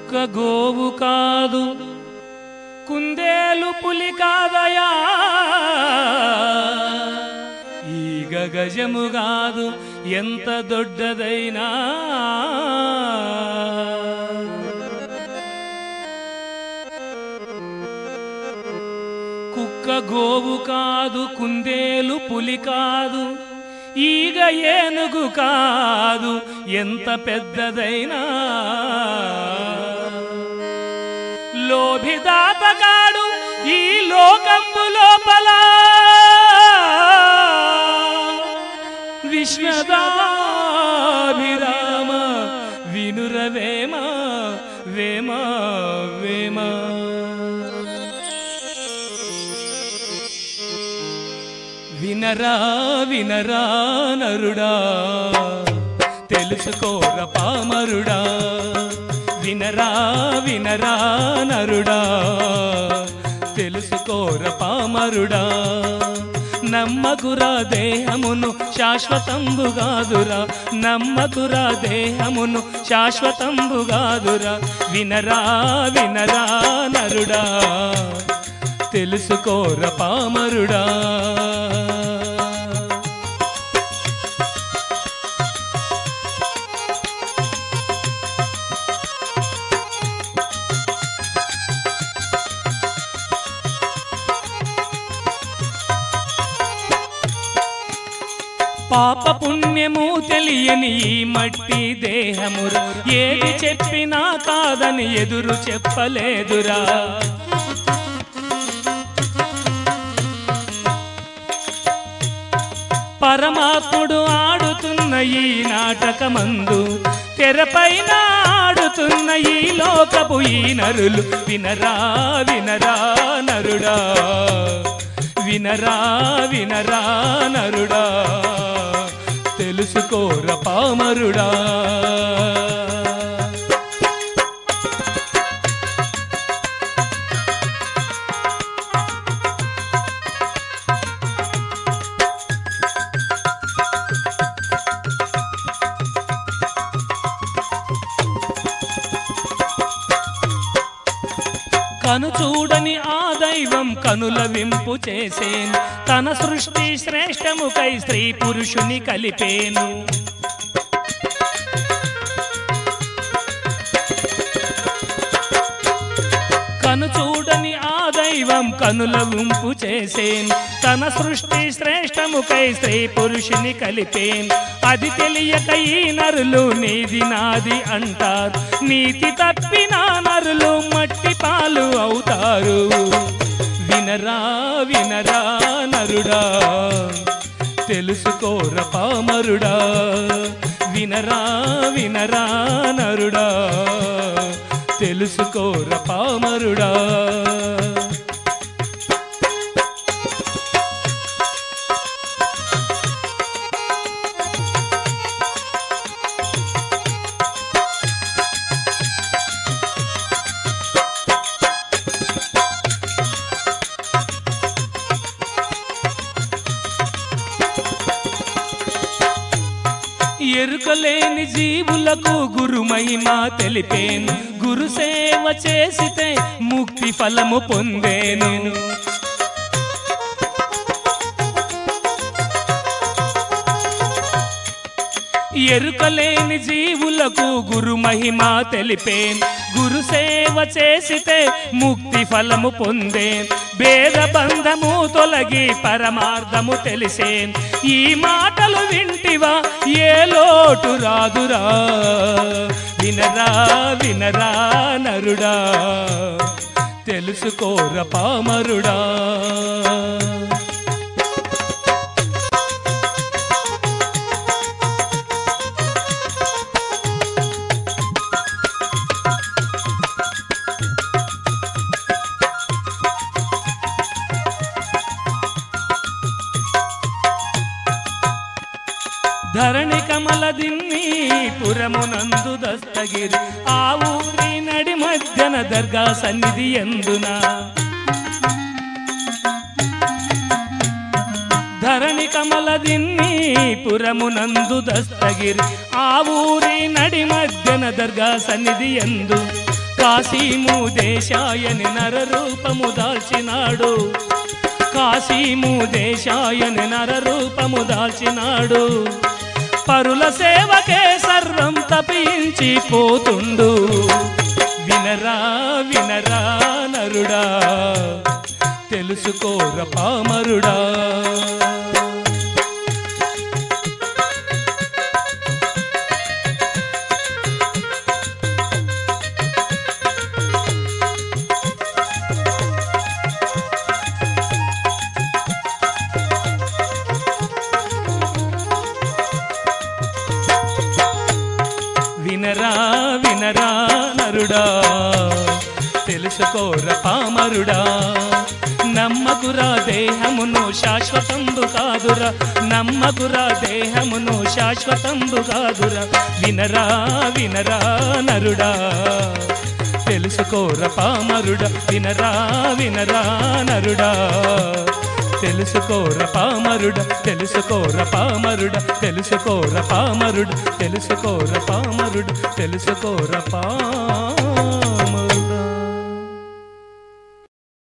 కుక్క గోవు కాదు కుందేలు పులి కాదయా ఈగ గజము కాదు ఎంత దొడ్డదైనా కుక్క గోవు కాదు కుందేలు పులి కాదు ఈగ ఏనుగు కాదు ఎంత పెద్దదైనా లోభిదాతగాడు ఈ లోకంబు లోపల విశ్వదాభిరామ వినురవేమ వేమ వేమ వినరా వినరా నరుడా తెలుసుకోర పామరుడా వినరా వినరా నరుడా తెలుసుకోర పామరుడా నమ్మకురా దేహమును శాశ్వతంబుగాదురా నమ్మకురా దేహమును శాశ్వతంబుగాదురా వినరా వినరా నరుడా తెలుసుకోర పామరుడా పాప పుణ్యము తెలియని ఈ మట్టి దేహమురా ఏది చెప్పినా కాదని ఎదురు చెప్పలేదురా పరమాత్ముడు ఆడుతున్న ఈ నాటకమందు తెరపైన ఆడుతున్న ఈ లోకపు ఈ నరులు వినరా వినరా నరుడా వినరా వినరా నరుడా తెలుసుకోర పామరుడా కను చూడని ఆ దైవం కనుల వింపు చేసేను తన సృష్టి శ్రేష్టముకై స్త్రీ పురుషుని కలిపేను కను చూడని ఆ దైవం కనుల వింపు చేసేను తన సృష్టి శ్రేష్టముకై స్త్రీ పురుషుని కలిపేను అది తెలియక ఈ నరులు నీది నాది అంటారు నీతి తప్పిన నరులు మట్టి పాలు అవుతారు వినరా వినరా నరుడా తెలుసుకోర పామరుడా వినరా వినరా నరుడా తెలుసుకోర పామరుడా ఎరుకలేని జీవులకు గురు మహిమ తెలిపేను గురు సేవ చేసితే ముక్తి ఫలము పొందేను ఎరుకలేని జీవులకు గురు మహిమ తెలిపేన్ గురు సేవ చేసితే ముక్తి ఫలము పొందేన్ భేద బంధము తొలగి పరమార్థము తెలిసేన్ ఈ మాటలు వింటివా ఏ లోటు రాదురా వినరా వినరా నరుడా తెలుసుకోర పామరుడా ధరణి కమల దిన్ని పురమునందు దస్తగిరి ఆ ఊరి నడి మధ్యన దర్గా సన్నిధి ఎందున ధరణి కమల దిన్ని పురమునందు దస్తగిరి ఆ ఊరి నడి మధ్యన దర్గా సన్నిధి ఎందు కాశీము దేశాయని నరరూపము దాల్చినాడు కాశీము దేశాయని నరరూపము దాల్చినాడు పరుల సేవకే సర్వం తపించి పోతుండు వినరా వినరా నరుడా తెలుసుకోర పామరుడా వినరా వినరా నరుడా తెలుసుకోర పామరుడా నమ్మకురా దేహమును శాశ్వతంబు కాదురా నమ్మకురా దేహమును శాశ్వతంబు కాదురా వినరా వినరా నరుడా తెలుసుకోర పామరుడా వినరా వినరా నరుడా తెలుసుకోర పామరుడ తెలుసుకోర పామరుడ తెలుసుకోర పామరుడ తెలుసుకోర పామరుడ తెలుసుకోర పా